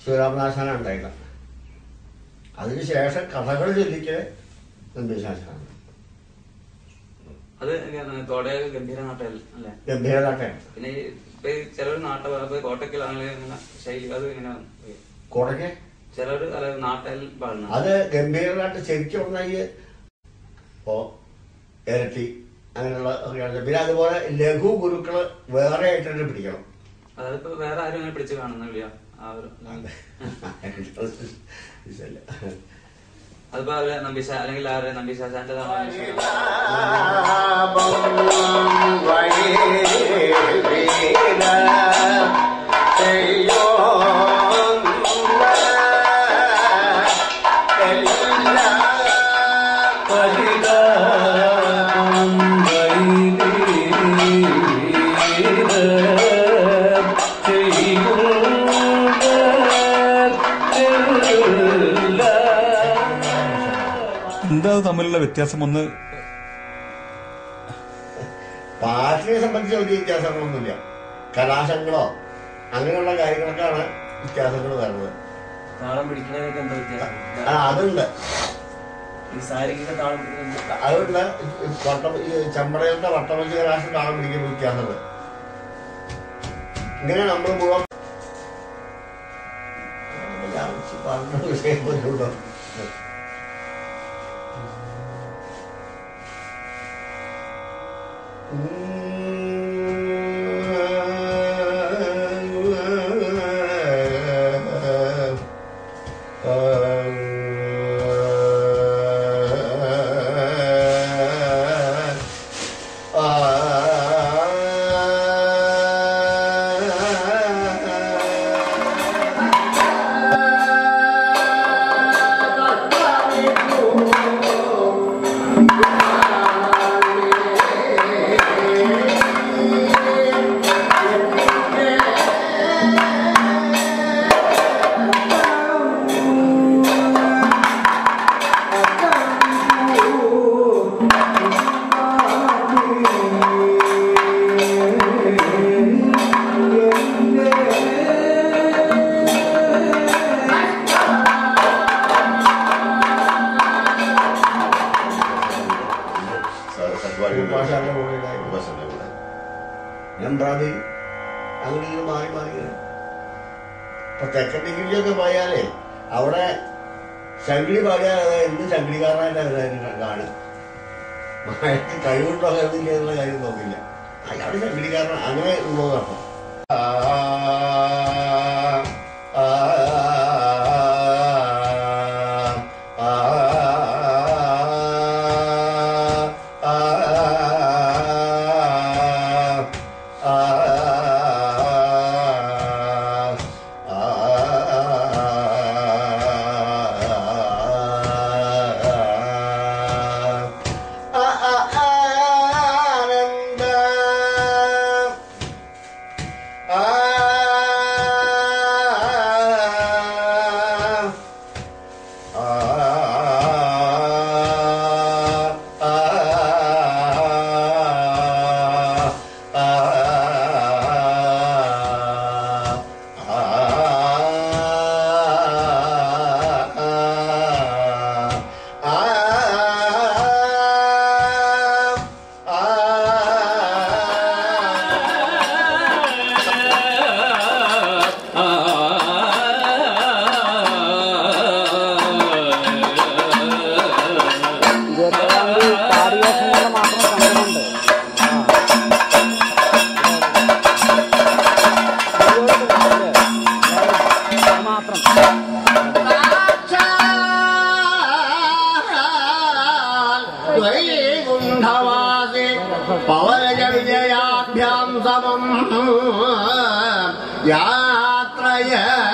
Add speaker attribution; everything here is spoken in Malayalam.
Speaker 1: ശിവരാമദാസാണ് ഉണ്ടായില്ല അതിനുശേഷം കഥകൾ ചൊല്ലിക്കല് നമ്പീശാശാണ്
Speaker 2: അത് തോടയൊക്കെ ഗംഭീര നാട്ടൽ അല്ലേ
Speaker 1: ഗംഭീരനാട്ടാണ്
Speaker 2: പിന്നെ ഈ ഇപ്പൊ ഈ ചിലർ നാട്ട ഇപ്പൊ കോട്ടക്കലാണെങ്കിൽ ഇങ്ങനെ ശൈലി അത് ഇങ്ങനെ
Speaker 1: കൊടക്കെ
Speaker 2: ചിലർ അല്ല നാട്ടൽ പാടുന്ന
Speaker 1: അത് ഗംഭീരനാട്ട് ശരിക്കും പറഞ്ഞാൽ ഈ ഇപ്പോ ഇരട്ടി അങ്ങനെയുള്ള ഒക്കെയാണ്. പിന്നെ അതുപോലെ ലഘു ഗുരുക്കള് വേറെ ആയിട്ട് തന്നെ പിടിക്കണം
Speaker 2: അതായത് ഇപ്പൊ വേറെ ആരും അങ്ങനെ പിടിച്ച് കാണുന്നില്ല ആ ഒരു
Speaker 1: ഇതല്ല.
Speaker 2: അതിപ്പോ അവരെ നമ്പിശ അല്ലെങ്കിൽ അവരെ നമ്പിശാശാന്റെ
Speaker 3: എന്താ അത് തമ്മിലുള്ള വ്യത്യാസം ഒന്ന്
Speaker 1: പാട്ടിനെ സംബന്ധിച്ച് വലിയ വ്യത്യാസങ്ങളൊന്നുമില്ല കലാശങ്ങളോ അങ്ങനെയുള്ള കാര്യങ്ങൾക്കാണ് വ്യത്യാസങ്ങൾ വരുന്നത്
Speaker 4: താളം പിടിക്കുന്നതിനൊക്കെ എന്താ വ്യത്യാസം
Speaker 1: ആ അതുണ്ട്
Speaker 4: ഈ ശാരീരിക താളം പിടിക്കുന്നത്
Speaker 1: അതുകൊണ്ട് വട്ടം ഈ ചമ്പടയിലത്തെ വട്ടമഞ്ചി കലാശം താളം പിടിക്കുന്ന വ്യത്യാസമുണ്ട് ഇങ്ങനെ നമ്മൾ മുഴുവൻ ഞാൻ പറഞ്ഞ വിഷയം പോലുണ്ടോ ഉപാസനയുടെ കൂടെ ഉണ്ടായിരുന്നു. ഞാൻ പ്രാതി അങ്ങനെ ഇങ്ങനെ മാറി മാറി ഇങ്ങനെ. ഇപ്പൊ തെക്കൻ ഡിഗ്രിയിലൊക്കെ പോയാലേ അവിടെ ശങ്കിടി പാടിയാൽ അത് എന്ത് ശങ്കിടിക്കാരനായിട്ട് അവരായിരുന്നു കാണുക അയാൾക്ക് കഴിവുണ്ടോ കഴിവില്ല എന്നുള്ള കാര്യം നോക്കില്ല അയാൾ ശങ്കിടിക്കാരൻ അങ്ങനെ ഉള്ളതാണ് ആ, ആ, ആ,
Speaker 5: ഇരുപത്തേഴാം തീയതി പാരിവേഷങ്ങളുടെ മാത്രം സംഘമുണ്ട് മാത്രം
Speaker 1: വൈകുണ്ഠവാസി പവനജവിജയാഭ്യാം സമം യാത്രയ